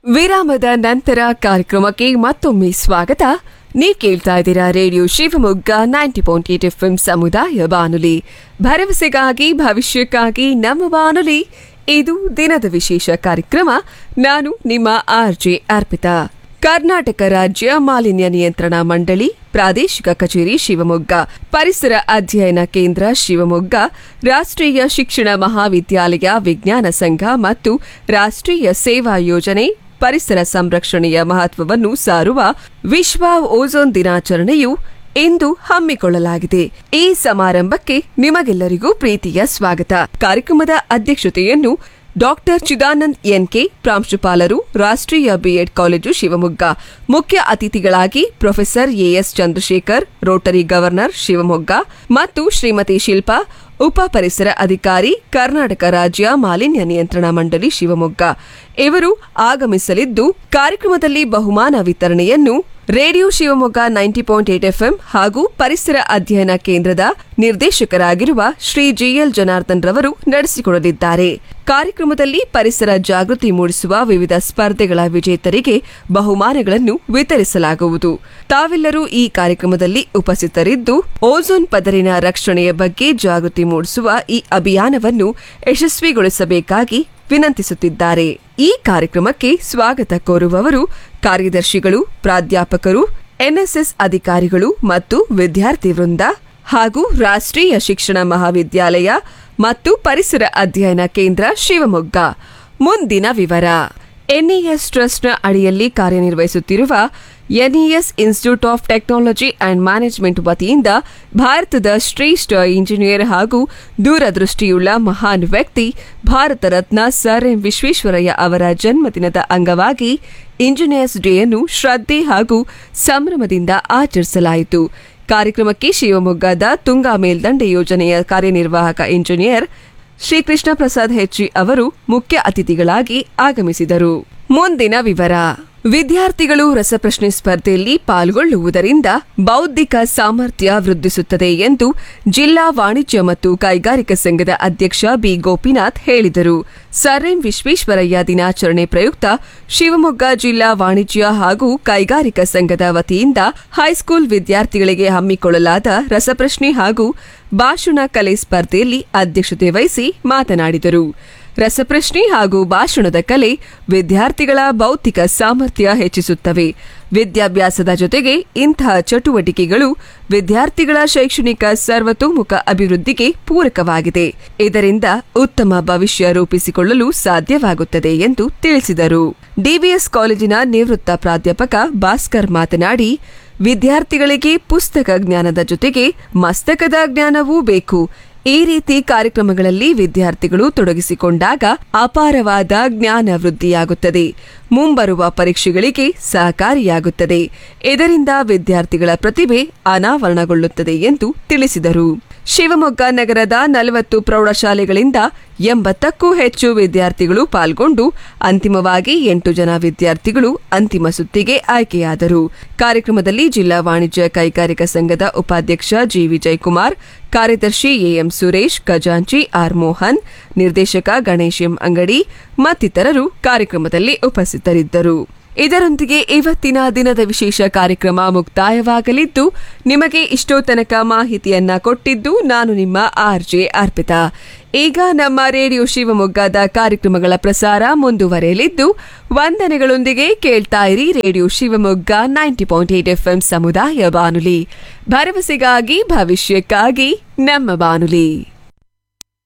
ವಿರಾಮದ ನಂತರ ಕಾರ್ಯಕ್ರಮಕ್ಕೆ ಮತ್ತೊಮ್ಮೆ ಸ್ವಾಗತ ನೀವು ಕೇಳ್ತಾ ಇದ್ದೀರಾ radio Shivamogga ninety point eight F ಸಮುದಾಯ ಬಾನುಲಿ ಭರವಸೆಗಾಗಿ ಭವಿಷ್ಯಕ್ಕಾಗಿ ನಮ್ಮ ಬಾನುಲಿ ಇದು ದಿನದ ವಿಶೇಷ ಕಾರ್ಯಕ್ರಮ ನಾನು ನಿಮ್ಮ ಆರ್ ಜೆ ಅರ್ಪಿತಾ ಕರ್ನಾಟಕ ರಾಜ್ಯ ಮಾಲಿನ್ಯ ನಿಯಂತ್ರಣ ಮಂಡಳಿ ಪ್ರಾದೇಶಿಕ ಕಚೇರಿ ಶಿವಮೊಗ್ಗ ಪರಿಸರ ಅಧ್ಯಯನ ಕೇಂದ್ರ ಶಿವಮೊಗ್ಗ ರಾಷ್ಟ್ರೀಯ ಶಿಕ್ಷಣ ಮಹಾವಿದ್ಯಾಲಯ ವಿಜ್ಞಾನ ಸಂಘ ಮತ್ತು ರಾಷ್ಟ್ರೀಯ ಸೇವಾ ಯೋಜನೆ ಪರಿಸರ ಸಂರಕ್ಷಣೆಯ ಮಹತ್ವವನ್ನು ಸಾರುವ ವಿಶ್ವ ಓಝೋನ್ ದಿನಾಚರಣೆಯು ಇಂದು ಹಮ್ಮಿಕೊಳ್ಳಲಾಗಿದೆ ಈ ಸಮಾರಂಭಕ್ಕೆ ನಿಮಗೆಲ್ಲರಿಗೂ ಪ್ರೀತಿಯ ಸ್ವಾಗತ ಕಾರ್ಯಕ್ರಮದ ಅಧ್ಯಕ್ಷತೆಯನ್ನು ಡಾಕ್ಟರ್ ಚಿದಾನಂದ್ ಎನ್ಕೆ ಪ್ರಾಂಶುಪಾಲರು ರಾಷ್ಟ್ರೀಯ ಬಿಎಡ್ ಕಾಲೇಜು ಶಿವಮೊಗ್ಗ ಮುಖ್ಯ ಅತಿಥಿಗಳಾಗಿ professor A S Chandrashekar rotary governor Shivamogga ಮತ್ತು ಶ್ರೀಮತಿ ಶಿಲ್ಪಾ ಉಪ ಪರಿಸರ ಅಧಿಕಾರಿ ಕರ್ನಾಟಕ ರಾಜ್ಯ ಮಾಲಿನ್ಯ ನಿಯಂತ್ರಣ ಮಂಡಳಿ ಶಿವಮೊಗ್ಗ ಇವರು ಆಗಮಿಸಲಿದ್ದು ಕಾರ್ಯಕ್ರಮದಲ್ಲಿ ಬಹುಮಾನ ವಿತರಣೆಯನ್ನು radio Shivamogga ninety point eight FM ಹಾಗೂ ಪರಿಸರ ಅಧ್ಯಯನ ಕೇಂದ್ರದ ನಿರ್ದೇಶಕರಾಗಿರುವ ಶ್ರೀ ಜಿಎಲ್ ಜನಾರ್ದನ್ ರವರು ನಡೆಸಿಕೊಡಲಿದ್ದಾರೆ ಕಾರ್ಯಕ್ರಮದಲ್ಲಿ ಪರಿಸರ ಜಾಗೃತಿ ಮೂಡಿಸುವ ವಿವಿಧ ಸ್ಪರ್ಧೆಗಳ ವಿಜೇತರಿಗೆ ಬಹುಮಾನಗಳನ್ನು ವಿತರಿಸಲಾಗುವುದು ತಾವೆಲ್ಲರೂ ಈ ಕಾರ್ಯಕ್ರಮದಲ್ಲಿ ಉಪಸ್ಥಿತರಿದ್ದು ಓಝೋನ್ ಪದರಿನ ರಕ್ಷಣೆಯ ಬಗ್ಗೆ ಜಾಗೃತಿ ಮೂಡಿಸುವ ಈ ಅಭಿಯಾನವನ್ನು ಯಶಸ್ವಿಗೊಳಿಸಬೇಕಾಗಿ ವಿನಂತಿಸುತ್ತಿದ್ದಾರೆ ಈ ಕಾರ್ಯಕ್ರಮಕ್ಕೆ ಸ್ವಾಗತ ಕೋರುವವರು ಕಾರ್ಯದರ್ಶಿಗಳು ಪ್ರಾಧ್ಯಾಪಕರು ಎನ್ಎಸ್ಎಸ್ ಅಧಿಕಾರಿಗಳು ಮತ್ತು ವಿದ್ಯಾರ್ಥಿ ವೃಂದ ಹಾಗೂ ರಾಷ್ಟ್ರೀಯ ಶಿಕ್ಷಣ ಮಹಾವಿದ್ಯಾಲಯ ಮತ್ತು ಪರಿಸರ ಅಧ್ಯಯನ ಕೇಂದ್ರ ಶಿವಮೊಗ್ಗ ಮುಂದಿನ ವಿವರ ಎನ್ಇಎಸ್ ಟ್ರಸ್ಟ್ನ ಅಡಿಯಲ್ಲಿ ಕಾರ್ಯನಿರ್ವಹಿಸುತ್ತಿರುವ NES institute of technology and management ವತಿಯಿಂದ ಭಾರತದ ಶ್ರೇಷ್ಠ ಇಂಜಿನಿಯರ್ ಹಾಗೂ ದೂರದೃಷ್ಟಿಯುಳ್ಳ ಮಹಾನ್ ವ್ಯಕ್ತಿ ಭಾರತ ರತ್ನ ಸರ್ ಎಂ ವಿಶ್ವೇಶ್ವರಯ್ಯ ಅವರ ಜನ್ಮದಿನದ ಅಂಗವಾಗಿ ಇಂಜಿನಿಯರ್ಸ್ ಡೇಯನ್ನು ಶ್ರದ್ಧೆ ಹಾಗೂ ಸಂಭ್ರಮದಿಂದ ಆಚರಿಸಲಾಯಿತು ಕಾರ್ಯಕ್ರಮಕ್ಕೆ ಶಿವಮೊಗ್ಗದ ತುಂಗಾ ಮೇಲ್ದಂಡೆ ಯೋಜನೆಯ ಕಾರ್ಯನಿರ್ವಾಹಕ ಇಂಜಿನಿಯರ್ ಶ್ರೀಕೃಷ್ಣ ಪ್ರಸಾದ್ ಹೆಚ್ಜಿ ಅವರು ಮುಖ್ಯ ಅತಿಥಿಗಳಾಗಿ ಆಗಮಿಸಿದರು ಮುಂದಿನ ವಿವರ ವಿದ್ಯಾರ್ಥಿಗಳು ರಸಪ್ರಶ್ನೆ ಸ್ಪರ್ಧೆಯಲ್ಲಿ ಪಾಲ್ಗೊಳ್ಳುವುದರಿಂದ ಬೌದ್ಧಿಕ ಸಾಮರ್ಥ್ಯ ವೃದ್ಧಿಸುತ್ತದೆ ಎಂದು ಜಿಲ್ಲಾ ವಾಣಿಜ್ಯ ಮತ್ತು ಕೈಗಾರಿಕಾ ಸಂಘದ ಅಧ್ಯಕ್ಷ ಬಿ ಗೋಪಿನಾಥ್ ಹೇಳಿದರು ಸರ್ ಎಂ ವಿಶ್ವೇಶ್ವರಯ್ಯ ದಿನಾಚರಣೆ ಪ್ರಯುಕ್ತ ಶಿವಮೊಗ್ಗ ಜಿಲ್ಲಾ ವಾಣಿಜ್ಯ ಹಾಗೂ ಕೈಗಾರಿಕಾ ಸಂಘದ ವತಿಯಿಂದ ಹೈಸ್ಕೂಲ್ ವಿದ್ಯಾರ್ಥಿಗಳಿಗೆ ಹಮ್ಮಿಕೊಳ್ಳಲಾದ ರಸಪ್ರಶ್ನೆ ಹಾಗೂ ಭಾಷಣ ಕಲೆ ಸ್ಪರ್ಧೆಯಲ್ಲಿ ಅಧ್ಯಕ್ಷತೆ ವಹಿಸಿ ಮಾತನಾಡಿದರು ರಸಪ್ರಶ್ನೆ ಹಾಗೂ ಭಾಷಣದ ಕಲೆ ವಿದ್ಯಾರ್ಥಿಗಳ ಬೌದ್ಧಿಕ ಸಾಮರ್ಥ್ಯ ಹೆಚ್ಚಿಸುತ್ತವೆ ವಿದ್ಯಾಭ್ಯಾಸದ ಜೊತೆಗೆ ಇಂತಹ ಚಟುವಟಿಕೆಗಳು ವಿದ್ಯಾರ್ಥಿಗಳ ಶೈಕ್ಷಣಿಕ ಸರ್ವತೋಮುಖ ಅಭಿವೃದ್ಧಿಗೆ ಪೂರಕವಾಗಿದೆ ಇದರಿಂದ ಉತ್ತಮ ಭವಿಷ್ಯ ರೂಪಿಸಿಕೊಳ್ಳಲು ಸಾಧ್ಯವಾಗುತ್ತದೆ ಎಂದು ತಿಳಿಸಿದರು ಡಿವಿಎಸ್ ಕಾಲೇಜಿನ ನಿವೃತ್ತ ಪ್ರಾಧ್ಯಾಪಕ ಭಾಸ್ಕರ್ ಮಾತನಾಡಿ ವಿದ್ಯಾರ್ಥಿಗಳಿಗೆ ಪುಸ್ತಕ ಜ್ಞಾನದ ಜೊತೆಗೆ ಮಸ್ತಕದ ಜ್ಞಾನವೂ ಬೇಕು ಈ ರೀತಿ ಕಾರ್ಯಕ್ರಮಗಳಲ್ಲಿ ವಿದ್ಯಾರ್ಥಿಗಳು ತೊಡಗಿಸಿಕೊಂಡಾಗ ಅಪಾರವಾದ ಜ್ಞಾನ ವೃದ್ಧಿಯಾಗುತ್ತದೆ ಮುಂಬರುವ ಪರೀಕ್ಷೆಗಳಿಗೆ ಸಹಕಾರಿಯಾಗುತ್ತದೆ ಇದರಿಂದ ವಿದ್ಯಾರ್ಥಿಗಳ ಪ್ರತಿಭೆ ಅನಾವರಣಗೊಳ್ಳುತ್ತದೆ ಎಂದು ತಿಳಿಸಿದರು ಶಿವಮೊಗ್ಗ ನಗರದ ನಲವತ್ತು ಪ್ರೌಢಶಾಲೆಗಳಿಂದ ಎಂಬತ್ತಕ್ಕೂ ಹೆಚ್ಚು ವಿದ್ಯಾರ್ಥಿಗಳು ಪಾಲ್ಗೊಂಡು ಅಂತಿಮವಾಗಿ ಎಂಟು ಜನ ವಿದ್ಯಾರ್ಥಿಗಳು ಅಂತಿಮ ಸುತ್ತಿಗೆ ಆಯ್ಕೆಯಾದರು ಕಾರ್ಯಕ್ರಮದಲ್ಲಿ ಜಿಲ್ಲಾ ವಾಣಿಜ್ಯ ಕೈಗಾರಿಕಾ ಸಂಘದ ಉಪಾಧ್ಯಕ್ಷ ಜಿ ವಿಜಯಕುಮಾರ್ ಕಾರ್ಯದರ್ಶಿ ಎಎಂ ಸುರೇಶ್ ಖಜಾಂಚಿ ಆರ್ ಮೋಹನ್ ನಿರ್ದೇಶಕ ಗಣೇಶ್ ಎಂ ಅಂಗಡಿ ಮತ್ತಿತರರು ಕಾರ್ಯಕ್ರಮದಲ್ಲಿ ಉಪಸ್ಥಿತರಿದ್ದರು ಇದರೊಂದಿಗೆ ಇವತ್ತಿನ ದಿನದ ವಿಶೇಷ ಕಾರ್ಯಕ್ರಮ ಮುಕ್ತಾಯವಾಗಲಿದ್ದು ನಿಮಗೆ ಇಷ್ಟೋ ತನಕ ಮಾಹಿತಿಯನ್ನ ಕೊಟ್ಟಿದ್ದು ನಾನು ನಿಮ್ಮ ಆರ್ ಜೆ ಅರ್ಪಿತಾ ಈಗ ನಮ್ಮ ರೇಡಿಯೋ ಶಿವಮೊಗ್ಗದ ಕಾರ್ಯಕ್ರಮಗಳ ಪ್ರಸಾರ ಮುಂದುವರೆಯಲಿದ್ದು ವಂದನೆಗಳೊಂದಿಗೆ ಕೇಳ್ತಾ ಇರಿ radio Shivamogga ninety point eight FM ಸಮುದಾಯ ಬಾನುಲಿ ಭರವಸೆಗಾಗಿ ಭವಿಷ್ಯಕ್ಕಾಗಿ ನಮ್ಮ ಬಾನುಲಿ